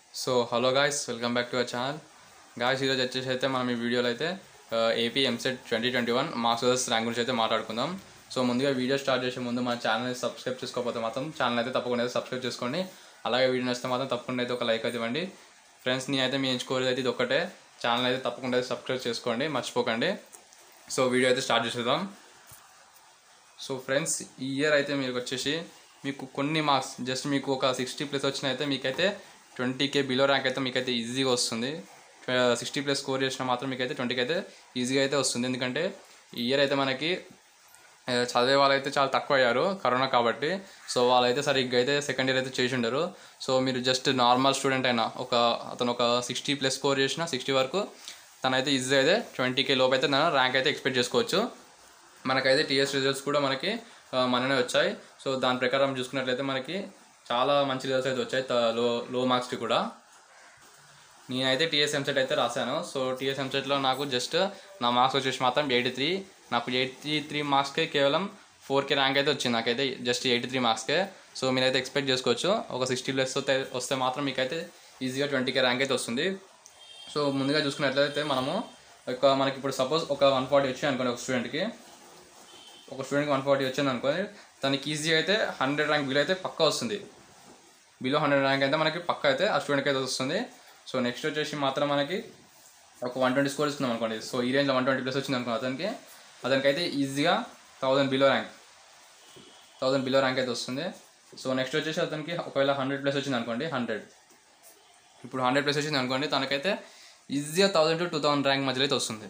so hello guys welcome back to our channel guys ఈరోజు వచ్చేసి అయితే మనం ఈ వీడియోలో అయితే AP EAMCET twenty twenty one marks rank గురించి అయితే మాట్లాడుకుందాం సో ముందుగా వీడియో స్టార్ట్ చేసే ముందు మన ఛానల్ని సబ్స్క్రైబ్ చేసుకోకపోతే మాత్రం ఛానల్ అయితే తప్పకుండా అయితే సబ్స్క్రైబ్ చేసుకోండి అలాగే వీడియో నచ్చితే మాత్రం తప్పకుండా అయితే ఒక లైక్ అయితే ఇవ్వండి ఫ్రెండ్స్ నేనైతే మీ ఎంచుకోలేదు అయితే ఇది ఒకటే ఛానల్ అయితే తప్పకుండా అయితే సబ్స్క్రైబ్ చేసుకోండి మర్చిపోకండి సో వీడియో అయితే స్టార్ట్ చేసేద్దాం సో ఫ్రెండ్స్ ఈ ఇయర్ అయితే మీకు వచ్చేసి మీకు కొన్ని మార్క్స్ జస్ట్ మీకు ఒక సిక్స్టీ ప్లస్ వచ్చిన అయితే మీకైతే ట్వంటీ కే బిలో ర్యాంక్ అయితే మీకైతే ఈజీగా వస్తుంది సిక్స్టీ ప్లస్ స్కోర్ చేసిన మాత్రం మీకైతే ట్వంటీకి అయితే ఈజీగా అయితే వస్తుంది ఎందుకంటే ఈ ఇయర్ అయితే మనకి ఆ, చదివే వాళ్ళైతే చాలా తక్కువ అయ్యారు కరోనా కాబట్టి సో వాళ్ళైతే సరిగ్గా అయితే సెకండ్ ఇయర్ అయితే చేసి ఉండరు సో మీరు జస్ట్ నార్మల్ స్టూడెంట్ అయినా ఒక అతను ఒక సిక్స్టీ ప్లస్ స్కోర్ చేసిన సిక్స్టీ వరకు తనైతే ఈజీ అయితే ట్వంటీ కే లోపు అయితే తన ర్యాంక్ అయితే ఎక్స్పెక్ట్ చేసుకోవచ్చు మనకైతే టీఎస్ రిజల్ట్స్ కూడా మనకి ఆ, మననే వచ్చాయి సో దాని ప్రకారం చూసుకున్నట్లయితే మనకి చాలా మంచి రిజల్ట్స్ అయితే వచ్చాయి త- లో లో మార్క్స్కి కూడా నేనైతే టీఎస్ ఎంసెట్ అయితే రాశాను సో టీఎస్ ఎంసెట్లో నాకు జస్ట్ నా మార్క్స్ వచ్చేసి మాత్రం ఎయిటీ త్రీ నాకు ఎయిటీ త్రీ మార్క్స్కే కేవలం ఫోర్ కే ర్యాంక్ అయితే వచ్చింది నాకైతే జస్ట్ ఎయిటీ త్రీ మార్క్స్కే సో మీరైతే ఎక్స్పెక్ట్ చేసుకోవచ్చు ఒక సిక్స్టీ ప్లస్ వస్తే వస్తే మాత్రం మీకైతే ఈజీగా ట్వంటీ కే ర్యాంక్ అయితే వస్తుంది సో ముందుగా చూసుకున్నట్లయితే మనము ఒక మనకి ఇప్పుడు సపోజ్ ఒక వన్ ఫార్టీ వచ్చాయి అనుకోండి ఒక స్టూడెంట్కి ఒక స్టూడెంట్కి వన్ ఫార్టీ వచ్చింది అనుకోండి తనకి ఈజీ అయితే హండ్రెడ్ ర్యాంక్ బిలో అయితే పక్కా వస్తుంది బిలో హండ్రెడ్ ర్యాంక్ అయితే మనకి పక్కా అయితే ఆ స్టూడెంట్కి అయితే వస్తుంది సో నెక్స్ట్ వచ్చేసి మాత్రం మనకి ఒక వన్ ట్వంటీ స్కోర్ ఇస్తున్నాం అనుకోండి సో ఈ రేంజ్లో వన్ ట్వంటీ ప్లస్ వచ్చింది అనుకో అతనికి అతనికి అయితే ఈజీగా thousand below rank thousand below rank అయితే వస్తుంది సో నెక్స్ట్ వచ్చేసి అతనికి ఒకవేళ హండ్రెడ్ ప్లస్ వచ్చింది అనుకోండి హండ్రెడ్ ఇప్పుడు హండ్రెడ్ ప్లస్ వచ్చింది అనుకోండి తనకైతే ఈజీగా thousand to two thousand rank మధ్యలో అయితే వస్తుంది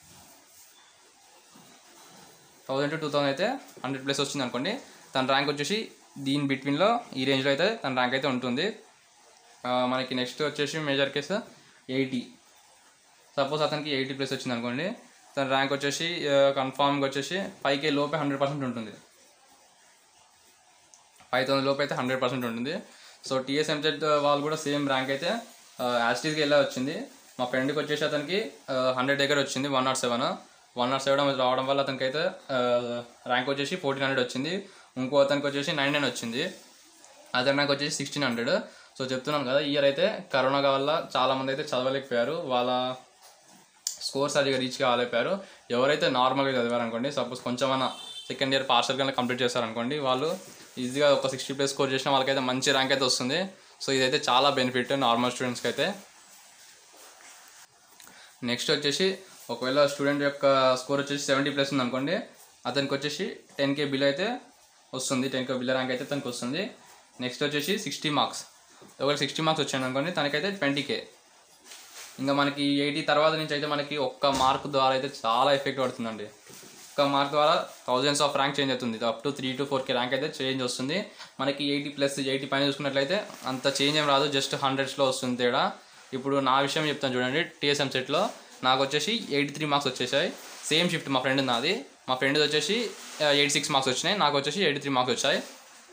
థౌజండ్ టు టూ థౌసండ్ అయితే హండ్రెడ్ ప్లస్ వచ్చింది అనుకోండి తన ర్యాంక్ వచ్చేసి దీని బిట్వీన్లో ఈ రేంజ్లో అయితే తన ర్యాంక్ అయితే ఉంటుంది ఆ, మనకి నెక్స్ట్ వచ్చేసి మేజర్ కేసు ఎయిటీ సపోజ్ అతనికి ఎయిటీ ప్లస్ వచ్చింది అనుకోండి తన ర్యాంక్ వచ్చేసి కన్ఫామ్గా వచ్చేసి ఫైవ్ కే లోపే హండ్రెడ్ పర్సెంట్ ఉంటుంది ఫైవ్ థౌసండ్ లోపు అయితే హండ్రెడ్ పర్సెంట్ ఉంటుంది సో టీఎస్ ఎంసెట్ వాళ్ళు కూడా సేమ్ ర్యాంక్ అయితే యాస్టీస్కి వెళ్ళే వచ్చింది మా ఫ్రెండ్కి వచ్చేసి అతనికి హండ్రెడ్ దగ్గర వచ్చింది one nought seven one nought seven రావడం వల్ల అతనికి అయితే ర్యాంక్ వచ్చేసి ఫోర్టీన్ హండ్రెడ్ వచ్చింది ఇంకో అతనికి వచ్చేసి నైన్ నైన్ వచ్చింది అతని నాకు వచ్చేసి సిక్స్టీన్ హండ్రెడ్ సో చెప్తున్నాను కదా ఇయర్ అయితే కరోనా వల్ల చాలామంది అయితే చదవలేకపోయారు వాళ్ళ స్కోర్ సరిగా రీచ్ కాలేకపోయారు ఎవరైతే నార్మల్గా చదివారు అనుకోండి సపోజ్ కొంచెమన్నా సెకండ్ ఇయర్ పార్సల్ కన్నా కంప్లీట్ చేస్తారనుకోండి వాళ్ళు ఈజీగా ఒక సిక్స్టీ ప్లస్ స్కోర్ చేసిన వాళ్ళకైతే మంచి ర్యాంక్ అయితే వస్తుంది సో ఇదైతే చాలా బెనిఫిట్ నార్మల్ స్టూడెంట్స్కి అయితే నెక్స్ట్ వచ్చేసి ఒకవేళ స్టూడెంట్ యొక్క స్కోర్ వచ్చేసి సెవెంటీ ప్లస్ ఉంది అనుకోండి అతనికి వచ్చేసి టెన్ కే బిల్ అయితే వస్తుంది టెన్ కే బిల్ ర్యాంక్ అయితే తనకి వస్తుంది నెక్స్ట్ వచ్చేసి సిక్స్టీ మార్క్స్ ఒకవేళ సిక్స్టీ మార్క్స్ వచ్చాయి అనుకోండి తనకైతే ట్వంటీ కే ఇంకా మనకి ఎయిటీ తర్వాత నుంచి అయితే మనకి ఒక్క మార్క్ ద్వారా అయితే చాలా ఎఫెక్ట్ పడుతుందండి ఒక్క మార్క్ ద్వారా థౌజండ్స్ ఆఫ్ ర్యాంక్ చేంజ్ అవుతుంది up to three to four K rank అయితే చేంజ్ వస్తుంది మనకి ఎయిటీ ప్లస్ ఎయిటీ పైన చూసుకున్నట్లయితే అంత చేంజ్ ఏం రాదు జస్ట్ హండ్రెడ్స్లో వస్తుంది తేడా ఇప్పుడు నా విషయం చెప్తాను చూడండి టీఎస్ఎం సెట్లో నాకు వచ్చేసి ఎయిటీ త్రీ మార్క్స్ వచ్చేసాయి సేమ్ షిఫ్ట్ మా ఫ్రెండ్ నాది మా ఫ్రెండ్ వచ్చేసి ఎయిటీ సిక్స్ మార్క్స్ వచ్చినాయి నాకు వచ్చేసి ఎయిటీ త్రీ మార్క్స్ వచ్చాయి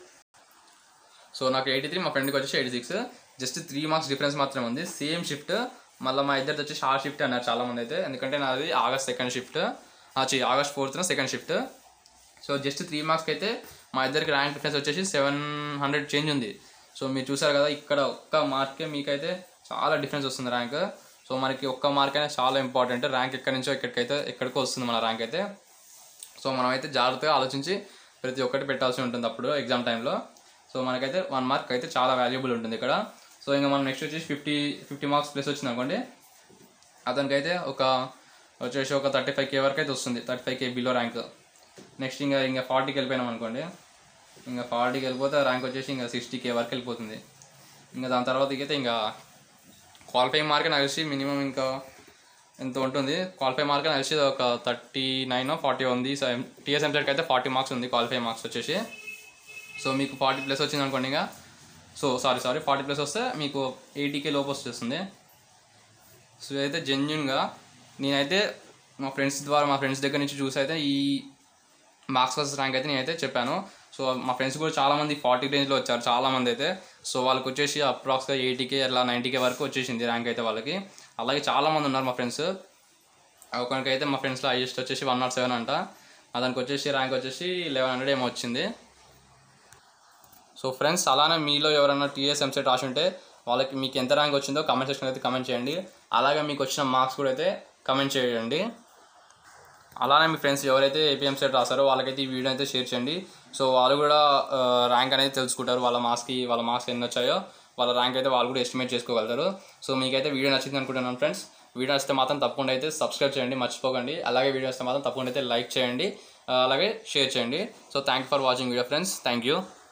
సో నాకు ఎయిటీ త్రీ మా ఫ్రెండ్కి వచ్చేసి eighty six just three marks difference మాత్రమే ఉంది సేమ్ షిఫ్ట్ మళ్ళీ మా ఇద్దరిది వచ్చేసి ఆ షిఫ్ట్ అన్నారు చాలామంది అయితే ఎందుకంటే నాది ఆగస్ట్ సెకండ్ షిఫ్ట్ వచ్చి ఆగస్ట్ ఫోర్త్న second shift so just three మార్క్స్కి అయితే మా ఇద్దరికి ర్యాంక్ డిఫరెన్స్ వచ్చేసి సెవెన్ హండ్రెడ్ చేంజ్ ఉంది సో మీరు చూసారు కదా ఇక్కడ ఒక్క మార్కే మీకైతే చాలా డిఫరెన్స్ వస్తుంది ర్యాంక్ సో మనకి ఒక్క మార్క్ అయినా చాలా ఇంపార్టెంట్ ర్యాంక్ ఎక్కడి నుంచో ఎక్కడికైతే ఎక్కడికో వస్తుంది మన ర్యాంక్ అయితే సో మనమైతే జాగ్రత్తగా ఆలోచించి ప్రతి ఒక్కటి పెట్టాల్సి ఉంటుంది అప్పుడు ఎగ్జామ్ టైంలో సో మనకైతే వన్ మార్క్ అయితే చాలా వాల్యుబుల్ ఉంటుంది ఇక్కడ సో ఇంకా మనం నెక్స్ట్ వచ్చేసి ఫిఫ్టీ ఫిఫ్టీ మార్క్స్ ప్లస్ వచ్చింది అనుకోండి అతనికైతే ఒక వచ్చేసి ఒక థర్టీ ఫైవ్ కే వరకు అయితే వస్తుంది thirty five K below rank next ఇంకా ఇంకా ఫార్టీకి వెళ్ళిపోయినాం అనుకోండి ఇంకా ఫార్టీకి వెళ్ళిపోతే ర్యాంక్ వచ్చేసి ఇంకా సిక్స్టీ కే వరకు వెళ్ళిపోతుంది ఇంకా దాని తర్వాత అయితే ఇంకా క్వాలిఫైయింగ్ మార్క్ నాకు తెలిసి మినిమం ఇంకా ఎంత ఉంటుంది క్వాలిఫై మార్క్ నాకు తెలిసి ఒక థర్టీ నైన్ ఫార్టీ ఉంది టీఎస్ ఎంసెట్కి అయితే ఫార్టీ మార్క్స్ ఉంది క్వాలిఫై మార్క్స్ వచ్చేసి సో మీకు ఫార్టీ ప్లస్ వచ్చింది అనుకోండి ఇంకా so sorry sorry forty plus వస్తే మీకు ఎయిటీకే లోపు వచ్చేస్తుంది సో అయితే జెన్యున్గా నేనైతే మా ఫ్రెండ్స్ ద్వారా మా ఫ్రెండ్స్ దగ్గర నుంచి చూసి అయితే ఈ మార్క్స్ ఫస్ట్ ర్యాంక్ అయితే నేనైతే చెప్పాను సో మా ఫ్రెండ్స్ కూడా చాలామంది ఫార్టీ రేంజ్లో వచ్చారు చాలామంది అయితే సో వాళ్ళకి వచ్చేసి అప్రాక్స్గా ఎయిటీకే అలా నైంటీకే వరకు వచ్చేసింది ర్యాంక్ అయితే వాళ్ళకి అలాగే చాలామంది ఉన్నారు మా ఫ్రెండ్స్ ఒకరికైతే మా ఫ్రెండ్స్లో హైయెస్ట్ వచ్చేసి వన్ నాట్ సెవెన్ అంట అతనికి వచ్చేసి ర్యాంక్ వచ్చేసి లెవెన్ హండ్రెడ్ ఏమో వచ్చింది సో ఫ్రెండ్స్ అలానే మీలో ఎవరైనా టీఎస్ ఎంసెట్ రాసి ఉంటే వాళ్ళకి మీకు ఎంత ర్యాంక్ వచ్చిందో కమెంట్ సెక్షన్ అయితే కమెంట్ చేయండి అలాగే మీకు వచ్చిన మార్క్స్ కూడా అయితే కమెంట్ చేయండి అలానే మీ ఫ్రెండ్స్ ఎవరైతే ఏపీఎం సెట్ రాస్తారో వాళ్ళకైతే ఈ వీడియో అయితే షేర్ చేయండి సో వాళ్ళు కూడా ర్యాంక్ అనేది తెలుసుకుంటారు వాళ్ళ మార్క్స్కి వాళ్ళ మార్క్స్ ఎన్ని వచ్చాయో వాళ్ళ ర్యాంక్ అయితే వాళ్ళు కూడా ఎస్టిమేట్ చేసుకోగలుగుతారు సో మీకైతే వీడియో నచ్చింది అనుకుంటున్నాను ఫ్రెండ్స్ వీడియో వస్తే మాత్రం తప్పకుండా అయితే సబ్స్క్రైబ్ చేయండి మర్చిపోకండి అలాగే వీడియో వస్తే మాత్రం తప్పకుండా అయితే లైక్ చేయండి ఆ, అలాగే షేర్ చేయండి so thank for watching video friends thank you